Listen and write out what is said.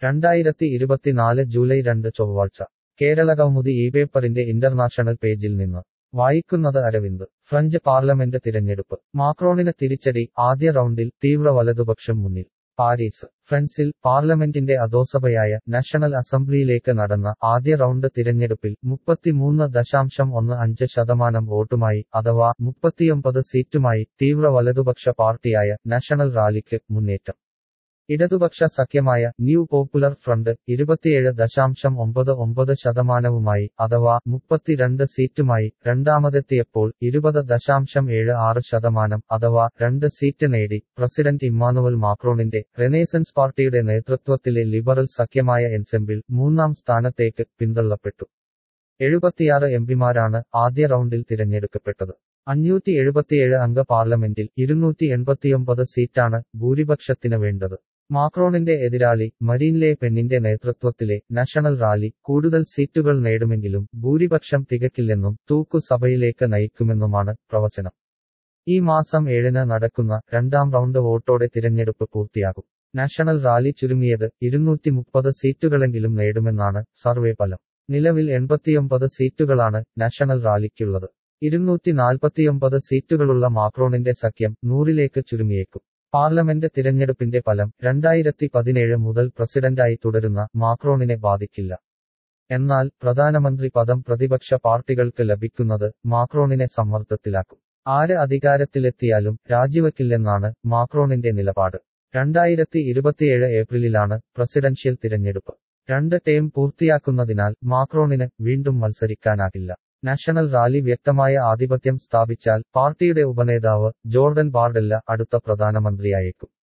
രണ്ടായിരത്തി ഇരുപത്തിനാല് ജൂലൈ രണ്ട് ചൊവ്വാഴ്ച കേരളകൗമുദി ഈ പേപ്പറിന്റെ ഇന്റർനാഷണൽ പേജിൽ നിന്ന് വായിക്കുന്നത് അരവിന്ദ് ഫ്രഞ്ച് പാർലമെന്റ് തിരഞ്ഞെടുപ്പ് മാക്രോണിന് തിരിച്ചടി ആദ്യ റൗണ്ടിൽ തീവ്ര വലതുപക്ഷം മുന്നിൽ പാരീസ് ഫ്രൻസിൽ പാർലമെന്റിന്റെ അധോസഭയായ നാഷണൽ അസംബ്ലിയിലേക്ക് നടന്ന ആദ്യ റൗണ്ട് തിരഞ്ഞെടുപ്പിൽ മുപ്പത്തിമൂന്ന് ദശാംശം ഒന്ന് അഞ്ച് ശതമാനം വോട്ടുമായി അഥവാ മുപ്പത്തിയൊമ്പത് സീറ്റുമായി തീവ്ര വലതുപക്ഷ പാർട്ടിയായ നാഷണൽ റാലിക്ക് മുന്നേറ്റം ഇടതുപക്ഷ സഖ്യമായ ന്യൂ പോപ്പുലർ ഫ്രണ്ട് ഇരുപത്തിയേഴ് ദശാംശം ഒമ്പത് ഒമ്പത് ശതമാനവുമായി അഥവാ മുപ്പത്തിരണ്ട് സീറ്റുമായി രണ്ടാമതെത്തിയപ്പോൾ ഇരുപത് ദശാംശം ഏഴ് ആറ് ശതമാനം അഥവാ രണ്ട് സീറ്റ് നേടി പ്രസിഡന്റ് ഇമ്മാനുവൽ മാക്രോണിന്റെ റെനേസൻസ് പാർട്ടിയുടെ നേതൃത്വത്തിലെ ലിബറൽ സഖ്യമായ എൻസെമ്പിൾ മൂന്നാം സ്ഥാനത്തേക്ക് പിന്തള്ളപ്പെട്ടു എഴുപത്തിയാറ് എംപിമാരാണ് ആദ്യ റൗണ്ടിൽ തിരഞ്ഞെടുക്കപ്പെട്ടത് അഞ്ഞൂറ്റി എഴുപത്തിയേഴ് അംഗ പാർലമെന്റിൽ ഇരുന്നൂറ്റി എൺപത്തിയൊമ്പത് സീറ്റാണ് ഭൂരിപക്ഷത്തിന് വേണ്ടത് മാക്രോണിന്റെ എതിരാളി മരീൻലെ പെന്നിന്റെ നേതൃത്വത്തിലെ നാഷണൽ റാലി കൂടുതൽ സീറ്റുകൾ നേടുമെങ്കിലും ഭൂരിപക്ഷം തികക്കില്ലെന്നും തൂക്കു സഭയിലേക്ക് നയിക്കുമെന്നുമാണ് പ്രവചനം ഈ മാസം ഏഴിന് നടക്കുന്ന രണ്ടാം റൗണ്ട് വോട്ടോടെ തിരഞ്ഞെടുപ്പ് പൂർത്തിയാകും നാഷണൽ റാലി ചുരുങ്ങിയത് ഇരുന്നൂറ്റി മുപ്പത് സീറ്റുകളെങ്കിലും നേടുമെന്നാണ് സർവേ ഫലം നിലവിൽ എൺപത്തിയൊമ്പത് സീറ്റുകളാണ് നാഷണൽ റാലിക്കുള്ളത് ഇരുന്നൂറ്റി നാൽപ്പത്തിയൊമ്പത് സീറ്റുകളുള്ള മാക്രോണിന്റെ സഖ്യം നൂറിലേക്ക് ചുരുങ്ങിയേക്കും പാർലമെന്റ് തിരഞ്ഞെടുപ്പിന്റെ ഫലം രണ്ടായിരത്തി പതിനേഴ് മുതൽ പ്രസിഡന്റായി തുടരുന്ന മാക്രോണിനെ ബാധിക്കില്ല എന്നാൽ പ്രധാനമന്ത്രി പദം പ്രതിപക്ഷ പാർട്ടികൾക്ക് ലഭിക്കുന്നത് മാക്രോണിനെ സമ്മർദ്ദത്തിലാക്കും ആര് അധികാരത്തിലെത്തിയാലും രാജിവെക്കില്ലെന്നാണ് മാക്രോണിന്റെ നിലപാട് രണ്ടായിരത്തി ഇരുപത്തിയേഴ് ഏപ്രിലിലാണ് പ്രസിഡൻഷ്യൽ തിരഞ്ഞെടുപ്പ് രണ്ട് ടേം പൂർത്തിയാക്കുന്നതിനാൽ മാക്രോണിന് വീണ്ടും മത്സരിക്കാനാകില്ല നാഷണൽ റാലി വ്യക്തമായ ആധിപത്യം സ്ഥാപിച്ചാൽ പാർട്ടിയുടെ ഉപനേതാവ് ജോർഡൻ ബാർഡെല്ല അടുത്ത പ്രധാനമന്ത്രിയായേക്കും